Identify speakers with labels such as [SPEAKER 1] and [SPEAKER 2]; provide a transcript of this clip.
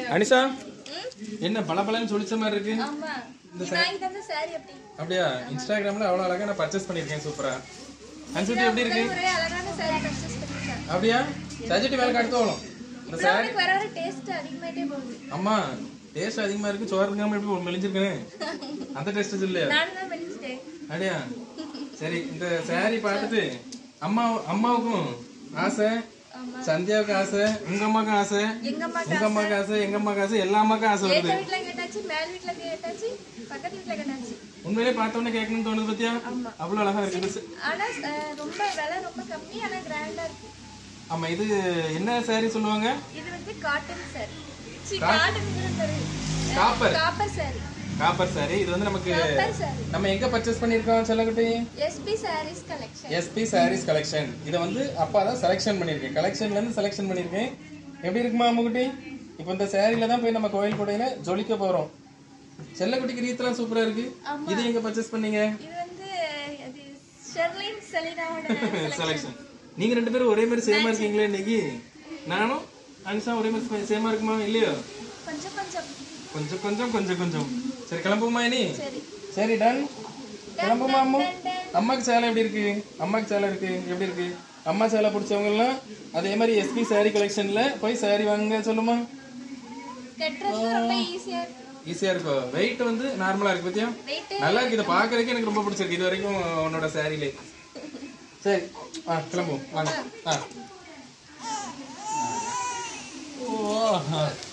[SPEAKER 1] அனிஷா என்ன பளபளன்னு சொல்லிச்ச மாதிரி இருக்கு
[SPEAKER 2] ஆமா இது வாங்கி தந்த சாரி அப்படி
[SPEAKER 1] அப்படியா இன்ஸ்டாகிராம்ல அவ்வளவு அழகா நான் பர்ச்சேஸ் பண்ணிருக்கேன் சூப்பரா அன்சுட்டி எப்படி இருக்கு
[SPEAKER 2] ஒரே அழகான சாரி பர்ச்சேஸ் பண்ணிருக்கேன்
[SPEAKER 1] அப்படியா சஜிட்டி வேலை அடுத்து வரும் இந்த சாரி
[SPEAKER 2] அவனுக்கு வர வர டேஸ்ட் அதிகமாயிட்டே போகுது
[SPEAKER 1] அம்மா டேஸ்ட் அதிகமா இருக்கு சோறு இருக்காம எப்படி மெலிஞ்சிருக்கேன் அந்த டேஸ்ட் இல்லையா
[SPEAKER 2] நானும் தான் மெலிஞ்சிட்டேன்
[SPEAKER 1] அப்படியா சரி இந்த saree பார்த்துட்டு அம்மா அம்மாவுக்கும் ஆசை
[SPEAKER 2] ஆமா
[SPEAKER 1] சந்தியாவுக்கு ஆசை உங்க அம்மாவுக்கும் ஆசை
[SPEAKER 2] எங்க அம்மா
[SPEAKER 1] உங்க அம்மாவுக்கு ஆசை எங்க அம்மாவுக்கு ஆசை எல்லா அம்மாவுக்கும் ஆசை வருது
[SPEAKER 2] எங்க வீட்ல கேட்டாச்சு மேல் வீட்ல கேட்டாச்சு பக்கத்து வீட்ல கேட்டாச்சு
[SPEAKER 1] உண்மையிலே பார்த்தோன்னே கேட்கணும்னு தோணுது பத்தியா
[SPEAKER 2] ஆமா.
[SPEAKER 1] அவ்வளவு அழகா இருக்குது
[SPEAKER 2] ஆனா அஹ், ரொம்ப விலை ரொம்ப கம்மி ஆனா கிராண்டா இருக்கு
[SPEAKER 1] ஆமா இது என்ன saree சொல்லுவாங்க
[SPEAKER 2] இது வந்து காட்டன் சாரி சி cotton sari
[SPEAKER 1] copper
[SPEAKER 2] copper sari
[SPEAKER 1] copper saree இது வந்து நமக்கு
[SPEAKER 2] காப்பர் சாரி
[SPEAKER 1] நம்ம எங்க பர்ச்சேஸ் பண்ணிருக்கோம் செல்லக்குட்டி
[SPEAKER 2] SP sarees collection
[SPEAKER 1] SP sarees collection இதை வந்து அப்பா தான் செலெக்ஷன் பண்ணியிருக்கேன் கலெக்ஷன்ல இருந்து செலெக்ஷன் பண்ணியிருக்கேன் எப்படி இருக்குமா அம்முக்குட்டி இப்போ இந்த சாரியில தான் போய் நம்ம கோயில் கொடையில ஜொலிக்க போறோம் செல்லக்குட்டிக்கு ரீத்தெல்லாம் சூப்பரா இருக்கு இது எங்க பர்ச்சேஸ் பண்ணீங்க
[SPEAKER 2] இது வந்து அது ஷெர்லின் செலினாவோட
[SPEAKER 1] செலெக்ஷன் நீங்க ரெண்டு பேரும் ஒரே மாதிரி சேமா இருக்கீங்களே இன்னைக்கு நானும் அனிஷா ஒரே மாதிரி சேமா இருக்குமா இல்லையோ
[SPEAKER 2] கொஞ்சம் கொஞ்சம்
[SPEAKER 1] கொஞ்சம் கொஞ்சம் கொஞ்சம் கொஞ்சம் சரி கிளம்புமா இனி
[SPEAKER 2] சரி
[SPEAKER 1] சரி டன் கிளம்புமா அம்மா
[SPEAKER 2] டன், டன்.
[SPEAKER 1] அம்மாக்கு சேலை எப்படி இருக்கு அம்மாக்கு சேலை இருக்கு எப்படி இருக்கு அம்மா சேலை பிடிச்சவங்க எல்லாம் அதே மாதிரி எஸ்பி saree கலெக்ஷன்ல போய் saree வாங்க சொல்லுமா
[SPEAKER 2] கட்டுறது ரொம்ப ஈஸியா இருக்கு
[SPEAKER 1] ஈஸியா இருக்கும் வெயிட் வந்து நார்மலா இருக்கு பத்தியா
[SPEAKER 2] வெயிட்
[SPEAKER 1] நல்லா இருக்கு இதை பாக்குறதுக்கு எனக்கு ரொம்ப பிடிச்சிருக்கு இது வரைக்கும் உன்னோட சாரிலே சரி ஆ கிளம்புவோம் வாங்க ஆ ஓ